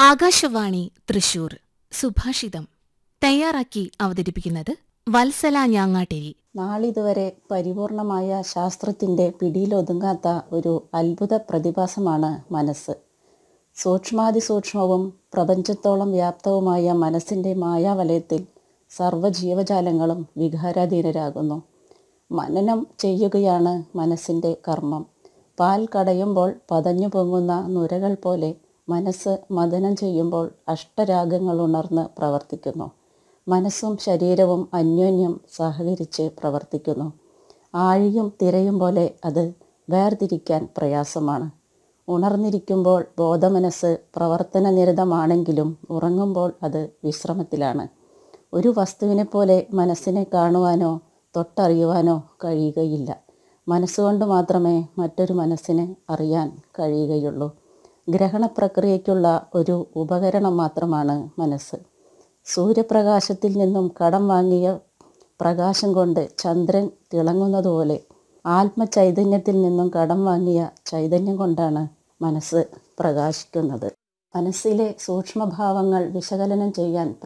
ആകാശവാണി തൃശൂർ സുഭാഷിതം തയ്യാറാക്കി അവതരിപ്പിക്കുന്നത് വത്സല ഞാങ്ങാട്ടേരി നാളിതുവരെ പരിപൂർണമായ ശാസ്ത്രത്തിൻ്റെ പിടിയിലൊതുങ്ങാത്ത ഒരു അത്ഭുത പ്രതിഭാസമാണ് മനസ്സ് സൂക്ഷ്മാതിസൂക്ഷ്മവും പ്രപഞ്ചത്തോളം വ്യാപ്തവുമായ മനസ്സിൻ്റെ മായാവലയത്തിൽ സർവ്വജീവജാലങ്ങളും വികാരാധീനരാകുന്നു മനനം ചെയ്യുകയാണ് മനസ്സിൻ്റെ കർമ്മം പാൽ കടയുമ്പോൾ പതഞ്ഞു പൊങ്ങുന്ന നുരകൾ പോലെ മനസ്സ് മദനം ചെയ്യുമ്പോൾ അഷ്ടരാഗങ്ങൾ ഉണർന്ന് പ്രവർത്തിക്കുന്നു മനസ്സും ശരീരവും അന്യോന്യം സഹകരിച്ച് പ്രവർത്തിക്കുന്നു ആഴിയും തിരയും പോലെ അത് വേർതിരിക്കാൻ പ്രയാസമാണ് ഉണർന്നിരിക്കുമ്പോൾ ബോധമനസ്സ് പ്രവർത്തന നിരതമാണെങ്കിലും ഉറങ്ങുമ്പോൾ അത് വിശ്രമത്തിലാണ് ഒരു വസ്തുവിനെ പോലെ മനസ്സിനെ കാണുവാനോ തൊട്ടറിയുവാനോ കഴിയുകയില്ല മനസ്സുകൊണ്ട് മാത്രമേ മറ്റൊരു മനസ്സിനെ അറിയാൻ കഴിയുകയുള്ളൂ ഗ്രഹണ പ്രക്രിയയ്ക്കുള്ള ഒരു ഉപകരണം മാത്രമാണ് മനസ്സ് സൂര്യപ്രകാശത്തിൽ നിന്നും കടം വാങ്ങിയ പ്രകാശം കൊണ്ട് ചന്ദ്രൻ തിളങ്ങുന്നതുപോലെ ആത്മചൈതന്യത്തിൽ നിന്നും കടം വാങ്ങിയ ചൈതന്യം കൊണ്ടാണ് മനസ്സ് പ്രകാശിക്കുന്നത് മനസ്സിലെ സൂക്ഷ്മഭാവങ്ങൾ വിശകലനം ചെയ്യാൻ